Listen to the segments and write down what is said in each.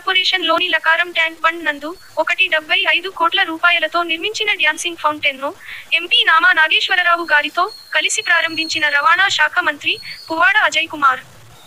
Corporation లోని లకారం tank bund నందు ఒకటి డెబ్బై ఐదు కోట్ల రూపాయలతో నిర్మించిన డ్యాన్సింగ్ ఫౌంటైన్ ను ఎంపీ నామా నాగేశ్వరరావు గారితో కలిసి ప్రారంభించిన రవాణా శాఖ మంత్రి పువ్వాడ అజయ్ కుమార్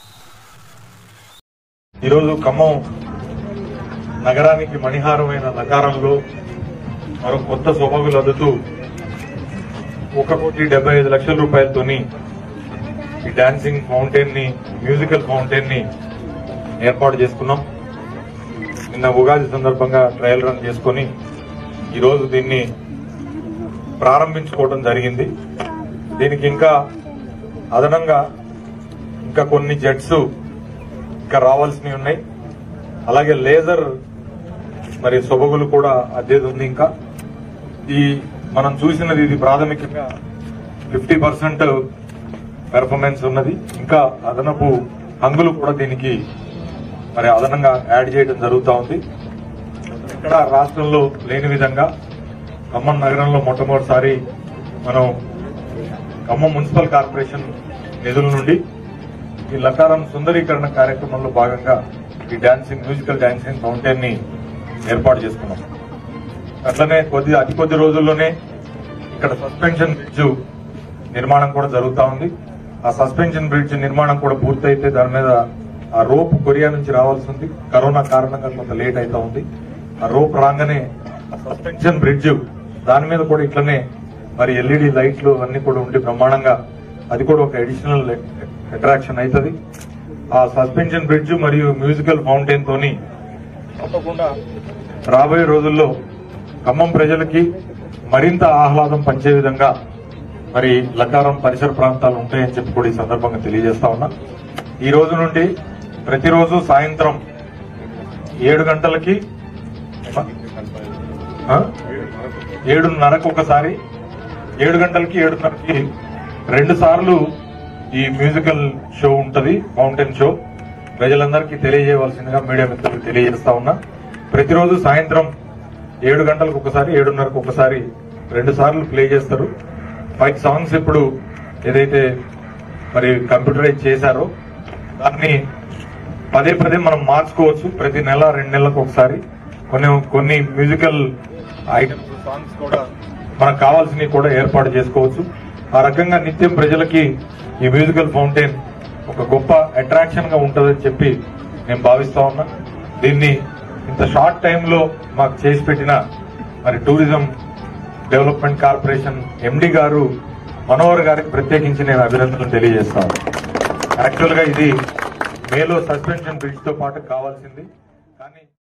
ఈరోజు ఖమ్మం నగరానికి మణిహారమైన నకారంలో మరో కొత్త సొబగులు అందుతూ ఒక కోటి డెబ్బై ఐదు లక్షల రూపాయలతోని ఈ డాన్సింగ్ ఫౌంటైన్ ని మ్యూజికల్ ఫౌంటైన్ ని ఏర్పాటు చేసుకున్నాం నిన్న ఉగాది సందర్భంగా ట్రయల్ రన్ చేసుకొని ఈరోజు దీన్ని ప్రారంభించుకోవడం జరిగింది దీనికి ఇంకా అదనంగా ఇంకా కొన్ని జెట్స్ ఇంకా రావాల్సినవి ఉన్నాయి అలాగే లేజర్ మరి సొబగులు కూడా అద్దెది ఉంది ఇంకా ఈ మనం చూసినది ఇది ప్రాథమికంగా ఫిఫ్టీ పర్సెంట్ పెర్ఫార్మెన్స్ ఉన్నది ఇంకా అదనపు హంగులు కూడా దీనికి మరి అదనంగా యాడ్ చేయడం జరుగుతూ ఉంది ఇక్కడ రాష్ట్రంలో లేని విధంగా ఖమ్మం నగరంలో మొట్టమొదటిసారి మనం ఖమ్మం మున్సిపల్ కార్పొరేషన్ నిధుల నుండి ఈ లకారం సుందరీకరణ కార్యక్రమంలో భాగంగా ఈ డాన్సింగ్ మ్యూజికల్ డాన్సింగ్ ఫౌంటైన్ ని ఏర్పాటు చేసుకున్నాం అట్లనే కొద్ది అతి కొద్ది రోజుల్లోనే ఇక్కడ సస్పెన్షన్ బ్రిడ్జ్ నిర్మాణం కూడా జరుగుతా ఉంది ఆ సస్పెన్షన్ బ్రిడ్జ్ నిర్మాణం కూడా పూర్తయితే దాని మీద ఆ రోప్ కొరియా నుంచి రావాల్సి ఉంది కరోనా కారణంగా కొంత లేట్ అవుతా ఉంది ఆ రోప్ రాగానే ఆ సస్పెన్షన్ బ్రిడ్జ్ దాని మీద కూడా ఇట్లనే మరి ఎల్ఈడి లైట్లు అన్ని కూడా ఉండి బ్రహ్మాండంగా అది కూడా ఒక అడిషనల్ అట్రాక్షన్ అవుతుంది ఆ సస్పెన్షన్ బ్రిడ్జ్ మరియు మ్యూజికల్ ఫౌంటైన్ తోని తప్పకుండా రాబోయే రోజుల్లో ఖమ్మం ప్రజలకి మరింత ఆహ్లాదం పంచే విధంగా మరి లకారం పరిసర ప్రాంతాలు ఉంటాయని చెప్పి కూడా ఈ సందర్భంగా తెలియజేస్తా ఉన్నా ఈ రోజు నుండి ప్రతిరోజు సాయంత్రం ఏడు గంటలకి ఆ? ఏడున్నరకు ఒకసారి ఏడు గంటలకి ఏడున్నరకి రెండు సార్లు ఈ మ్యూజికల్ షో ఉంటది ఫౌంటైన్ షో ప్రజలందరికీ తెలియజేయవలసిందిగా మీడియా మిత్రులకు తెలియజేస్తా ఉన్నా ప్రతిరోజు సాయంత్రం ఏడు గంటలకు ఒకసారి ఏడున్నరకు ఒకసారి రెండు సార్లు ప్లే చేస్తారు ఫైవ్ సాంగ్స్ ఇప్పుడు ఏదైతే మరి కంప్యూటరైజ్ చేశారో దాన్ని పదే పదే మనం మార్చుకోవచ్చు ప్రతి నెల రెండు నెలలకు ఒకసారి కొన్ని కొన్ని మ్యూజికల్ ఐటమ్స్ సాంగ్స్ కూడా మనకు కావాల్సినవి కూడా ఏర్పాటు చేసుకోవచ్చు ఆ రకంగా నిత్యం ప్రజలకి ఈ మ్యూజికల్ ఫౌంటైన్ ఒక గొప్ప అట్రాక్షన్ గా ఉంటుందని చెప్పి నేను భావిస్తా ఉన్నా దీన్ని ఇంత షార్ట్ టైంలో మాకు చేసి పెట్టిన మరి టూరిజం డెవలప్మెంట్ కార్పొరేషన్ ఎండి గారు మనోహర్ గారికి ప్రత్యేకించి నేను అభినందనలు తెలియజేస్తాను యాక్చువల్ గా ఇది మేలో సస్పెన్షన్ బ్రిడ్జ్ తో పాటు కావాల్సింది కానీ